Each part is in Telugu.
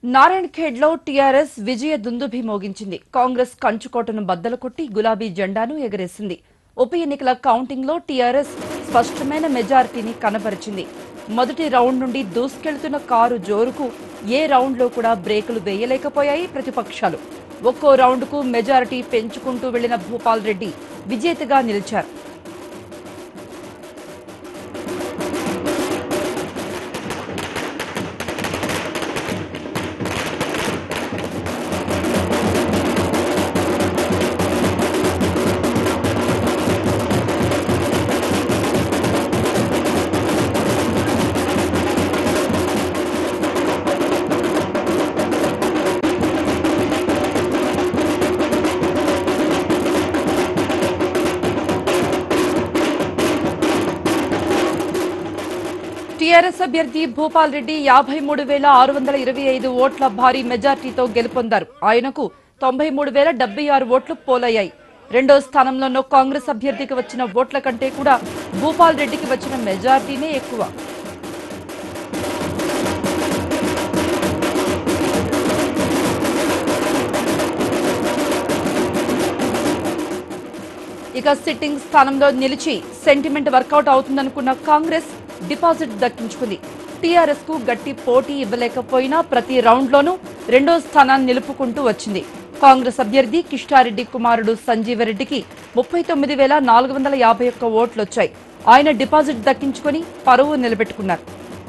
నారాయణ్ ఖేడ్ లో టీఆర్ఎస్ విజయ దుందుభి మోగించింది కాంగ్రెస్ కంచుకోటను బద్దలు కొట్టి గులాబీ జెండాను ఎగరేసింది ఉప ఎన్నికల కౌంటింగ్ లో టీఆర్ఎస్ స్పష్టమైన మెజారిటీని కనబరిచింది మొదటి రౌండ్ నుండి దూసుకెళ్తున్న కారు జోరుకు ఏ రౌండ్ లో కూడా బ్రేకులు వేయలేకపోయాయి ప్రతిపక్షాలు ఒక్కో రౌండ్కు మెజారిటీ పెంచుకుంటూ వెళ్లిన భూపాల్ రెడ్డి విజేతగా నిలిచారు టీఆర్ఎస్ అభ్యర్థి భూపాల్ రెడ్డి యాభై మూడు వేల ఆరు వందల ఇరవై ఐదు ఓట్ల భారీ మెజార్టీతో గెలుపొందారు ఆయనకు తొంభై మూడు వేల డెబ్బై ఆరు ఓట్లు పోలయ్యాయి రెండో స్థానంలోనూ కాంగ్రెస్ అభ్యర్థికి వచ్చిన ఓట్ల కంటే కూడా భూపాల్ రెడ్డికి వచ్చిన మెజార్టీనే ఎక్కువ ఇక సిట్టింగ్ స్థానంలో నిలిచి సెంటిమెంట్ వర్కౌట్ అవుతుందనుకున్న కాంగ్రెస్ డిపాజిట్ దక్కించుకుంది టీఆర్ఎస్ కు గట్టి పోటీ ఇవ్వలేకపోయినా ప్రతి రౌండ్లోనూ రెండో స్థానాన్ని నిలుపుకుంటూ వచ్చింది కాంగ్రెస్ అభ్యర్థి కిష్టారెడ్డి కుమారుడు సంజీవరెడ్డికి ముప్పై తొమ్మిది వేల నాలుగు వందల యాభై ఒక్క ఓట్లొచ్చాయి ఆయన డిపాజిట్ దక్కించుకొని పరువు నిలబెట్టుకున్నారు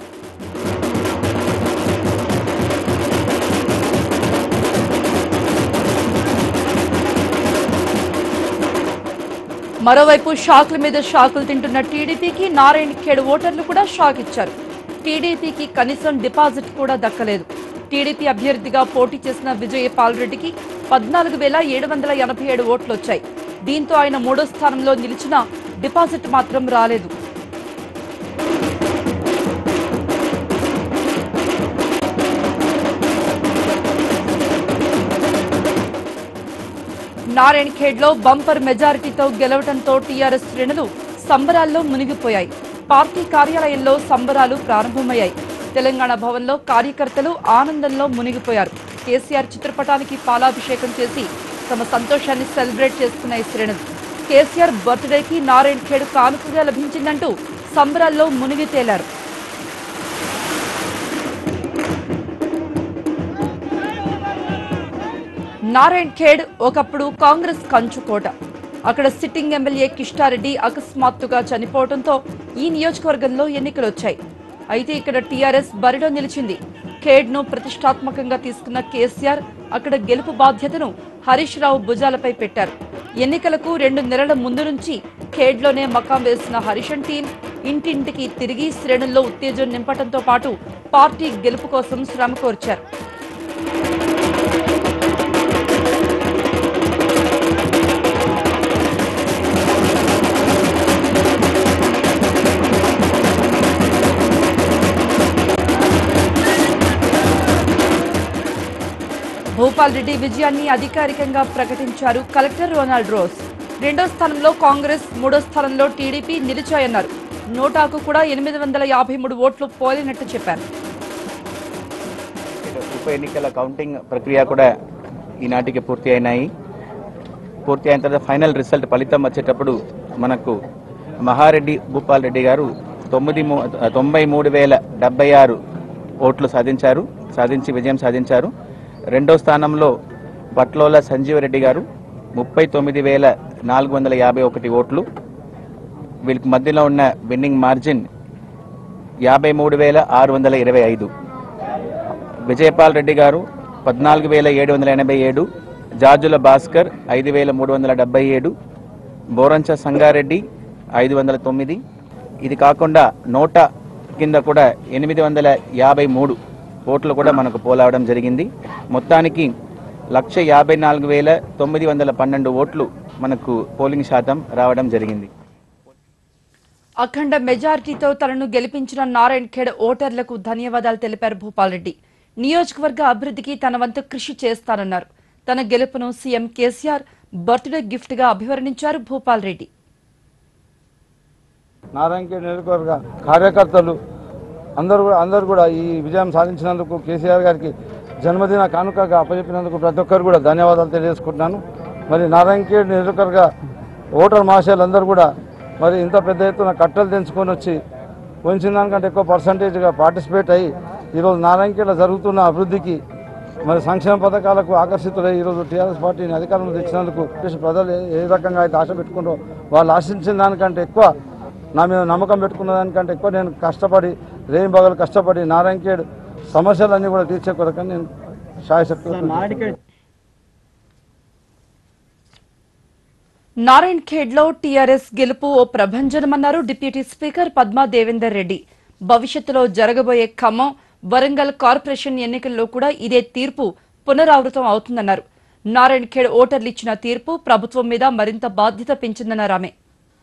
మరోవైపు షాకుల మీద షాకులు తింటున్న టీడీపీకి నారాయణ ఖేడ్ ఓటర్లు కూడా షాక్ ఇచ్చారు టీడీపీకి కనీసం డిపాజిట్ కూడా దక్కలేదు టీడీపీ అభ్యర్థిగా పోటీ చేసిన విజయపాల్ రెడ్డికి పద్నాలుగు వేల ఏడు వందల ఎనభై ఏడు ఓట్లు వచ్చాయి దీంతో ఆయన మూడో స్థానంలో నిలిచినా డిపాజిట్ మాత్రం రాలేదు నారాయణ్ ఖేడ్ లో బంపర్ మెజారిటీతో గెలవడంతో టీఆర్ఎస్ శ్రేణులు సంబరాల్లో మునిగిపోయాయి పార్టీ కార్యాలయంలో సంబరాలు ప్రారంభమయ్యాయి తెలంగాణ భవన్లో కార్యకర్తలు ఆనందంలో మునిగిపోయారు కేసీఆర్ చిత్రపటానికి పాలాభిషేకం చేసి తమ సంతోషాన్ని సెలబ్రేట్ చేసుకున్న ఈ శ్రేణులు కేసీఆర్ బర్త్డేకి నారాయణ్ ఖేడ్ కానుకగా లభించిందంటూ సంబరాల్లో మునిగి తేలారు నారాయణ్ ఖేడ్ ఒకప్పుడు కాంగ్రెస్ కంచుకోట అక్కడ సిట్టింగ్ ఎమ్మెల్యే కిష్టారెడ్డి అకస్మాత్తుగా చనిపోవడంతో ఈ నియోజకవర్గంలో ఎన్నికలు వచ్చాయి అయితే ఇక్కడ టీఆర్ఎస్ బరిలో నిలిచింది ఖేడ్ ను ప్రతిష్టాత్మకంగా తీసుకున్న కేసీఆర్ అక్కడ గెలుపు బాధ్యతను హరీష్ రావు భుజాలపై పెట్టారు ఎన్నికలకు రెండు నెలల ముందు నుంచి ఖేడ్లోనే మకాం వేసిన హరిషన్ టీం ఇంటింటికి తిరిగి శ్రేణుల్లో ఉత్తేజం నింపడంతో పాటు పార్టీ గెలుపు కోసం శ్రమ కోర్చారు భూపాల్ రెడ్డి విజయాన్ని అధికారికంగా ప్రకటించారు కలెక్టర్ రొనాల్డ్ రోస్ రెండో స్థానంలో కాంగ్రెస్ మూడో స్థానంలో టీడీపీ నిలిచాయన్నారు నోటాకు కూడా ఎనిమిది వందల యాభై మూడు ఓట్లు పోలినట్టు చెప్పారు ఉప ఎన్నికల కౌంటింగ్ ప్రక్రియ కూడా ఈనాటికి పూర్తి అయినాయి పూర్తి అయిన తర్వాత ఫైనల్ రిజల్ట్ ఫలితం వచ్చేటప్పుడు మనకు మహారెడ్డి భూపాల్ రెడ్డి గారు తొమ్మిది మూ- తొంభై మూడు వేల డెబ్బై ఆరు ఓట్లు సాధించారు సాధించి విజయం సాధించారు రెండో స్థానంలో పట్లోల సంజీవరెడ్డి గారు ముప్పై తొమ్మిది వేల నాలుగు వందల యాభై ఒకటి ఓట్లు వీళ్ళకి మధ్యలో ఉన్న విన్నింగ్ మార్జిన్ యాభై మూడు వేల ఆరు వందల ఇరవై ఐదు విజయపాల్ రెడ్డి గారు పద్నాలుగు వేల ఏడు వందల ఎనభై ఏడు జార్జుల భాస్కర్ ఐదు వేల మూడు వందల డెబ్బై ఏడు బోరంచ సంగారెడ్డి ఐదు వందల తొమ్మిది ఇది కాకుండా నోట కింద కూడా ఎనిమిది వందల యాభై మూడు ఓట్లు కూడా మనకు పోలవడం జరిగింది మొత్తానికి లక్ష యాభై నాలుగు వేల తొమ్మిది వందల పన్నెండు ఓట్లు మనకు పోలింగ్ శాతం రావడం జరిగింది అఖండ మెజారిటీతో తనను గెలిపించిన నారాయణ్ ఖేడ్ ఓటర్లకు ధన్యవాదాలు తెలిపారు భూపాల్ రెడ్డి నియోజకవర్గ అభివృద్ధికి తన వంతు కృషి చేస్తానన్నారు తన గెలుపును సీఎం కేసీఆర్ బర్త్డే గిఫ్ట్ గా అభివర్ణించారు భూపాల్ రెడ్డి నారాయణఖేడ్ నియోజకవర్గ కార్యకర్తలు అందరూ కూడా అందరూ కూడా ఈ విజయం సాధించినందుకు కేసీఆర్ గారికి జన్మదిన కానుకగా అప్పచెప్పినందుకు ప్రతి ఒక్కరు కూడా ధన్యవాదాలు తెలియజేసుకుంటున్నాను మరి నారాయణఖేడ్ నియోజకవర్గ ఓటర్ మహాశయులందరూ కూడా మరి ఇంత పెద్ద ఎత్తున కట్టలు తెంచుకొని వచ్చి ఉంచిన దానికంటే ఎక్కువ పర్సంటేజ్గా పార్టిసిపేట్ అయ్యి ఈరోజు నారాయణఖేడ్లో జరుగుతున్న అభివృద్ధికి మరి సంక్షేమ పథకాలకు ఆకర్షితులై ఈరోజు టీఆర్ఎస్ పార్టీని అధికారంలో తెచ్చినందుకు ప్రజలు ఏ- ఏ రకంగా అయితే ఆశ పెట్టుకుంటారో వాళ్ళు ఆశించిన దానికంటే ఎక్కువ నా మీద నమ్మకం పెట్టుకున్న దానికంటే ఎక్కువ నేను కష్టపడి రేం బగలు కష్టపడి నారాయణఖేడ్ సమస్యలన్నీ కూడా తీర్చే కొరకని నేను శాయశక్తి నారాయణ్ ఖేడ్ లో టీఆర్ఎస్ గెలుపు ఓ ప్రభంజనమన్నారు డిప్యూటీ స్పీకర్ పద్మా దేవేందర్ రెడ్డి భవిష్యత్తులో జరగబోయే ఖమ్మం వరంగల్ కార్పొరేషన్ ఎన్నికల్లో కూడా ఇదే తీర్పు పునరావృతం అవుతుందన్నారు నారాయణ్ ఖేడ్ ఓటర్లు ఇచ్చిన తీర్పు ప్రభుత్వం మీద మరింత బాధ్యత పెంచిందన్నారు ఆమె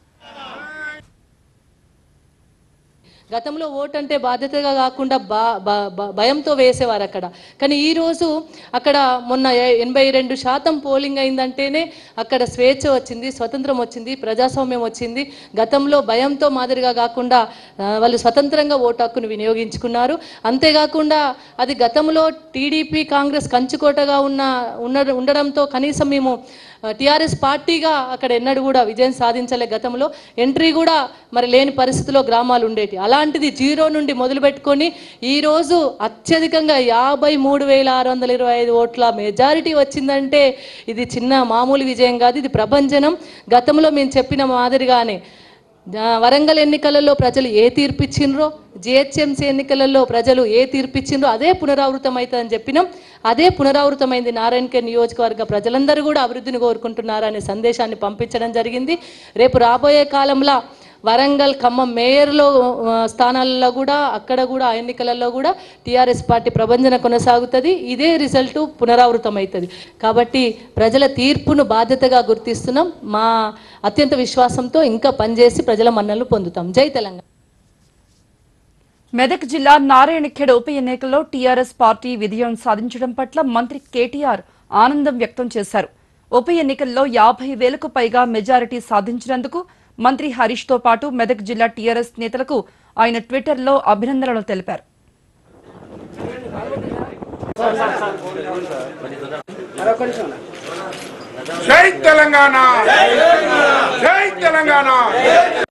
గతంలో ఓటు అంటే బాధ్యతగా కాకుండా బా బా- బా- భయంతో వేసేవారు అక్కడ కానీ ఈ రోజు అక్కడ మొన్న ఎ- ఎనభై రెండు శాతం పోలింగ్ అయిందంటేనే అక్కడ స్వేచ్ఛ వచ్చింది స్వతంత్రం వచ్చింది ప్రజాస్వామ్యం వచ్చింది గతంలో భయంతో మాదిరిగా కాకుండా ఆ, వాళ్ళు స్వతంత్రంగా ఓటు హక్కును వినియోగించుకున్నారు అంతేకాకుండా అది గతంలో టీడీపీ కాంగ్రెస్ కంచుకోటగా ఉన్న ఉన్న ఉండడంతో కనీసం మేము టీఆర్ఎస్ పార్టీగా అక్కడ ఎన్నడూ కూడా విజయం సాధించలే గతంలో ఎంట్రీ కూడా మరి లేని పరిస్థితిలో గ్రామాలు ఉండేటి అలాంటిది జీరో నుండి మొదలు పెట్టుకొని ఈరోజు అత్యధికంగా యాభై మూడు వేల ఆరు వందల ఇరవై ఐదు ఓట్ల మెజారిటీ వచ్చిందంటే ఇది చిన్న మామూలు విజయం కాదు ఇది ప్రభంజనం గతంలో మేము చెప్పిన మాదిరిగానే ఆ, వరంగల్ ఎన్నికలలో ప్రజలు ఏ తీర్పు ఇచ్చిండ్రో జిహెచ్ఎంసీ ఎన్నికలలో ప్రజలు ఏ తీర్పు ఇచ్చిండ్రో అదే పునరావృతం అవుతుందని చెప్పినాం అదే పునరావృతమైంది నారాయణకే నియోజకవర్గ ప్రజలందరూ కూడా అభివృద్ధిని కోరుకుంటున్నారనే సందేశాన్ని పంపించడం జరిగింది రేపు రాబోయే కాలంలో వరంగల్ ఖమ్మం మేయర్లో ఆ, స్థానాలలో కూడా అక్కడ కూడా ఆ ఎన్నికలలో కూడా టీఆర్ఎస్ పార్టీ ప్రభంజన కొనసాగుతుంది ఇదే రిజల్ట్ పునరావృతం అవుతుంది కాబట్టి ప్రజల తీర్పును బాధ్యతగా గుర్తిస్తున్నాం మా అత్యంత విశ్వాసంతో ఇంకా పనిచేసి ప్రజల మన్నలు పొందుతాం జై తెలంగాణ మెదక్ జిల్లా నారాయణఖేడ్ ఉప ఎన్నికల్లో టీఆర్ఎస్ పార్టీ విజయం సాధించడం పట్ల మంత్రి కేటీఆర్ ఆనందం వ్యక్తం చేశారు ఉప ఎన్నికల్లో యాభై వేలకు పైగా మెజారిటీ సాధించినందుకు మంత్రి హరీష్ తో పాటు మెదక్ జిల్లా టీఆర్ఎస్ నేతలకు ఆయన ట్విట్టర్లో అభినందనలు తెలిపారు జై తెలంగాణ జై తెలంగాణ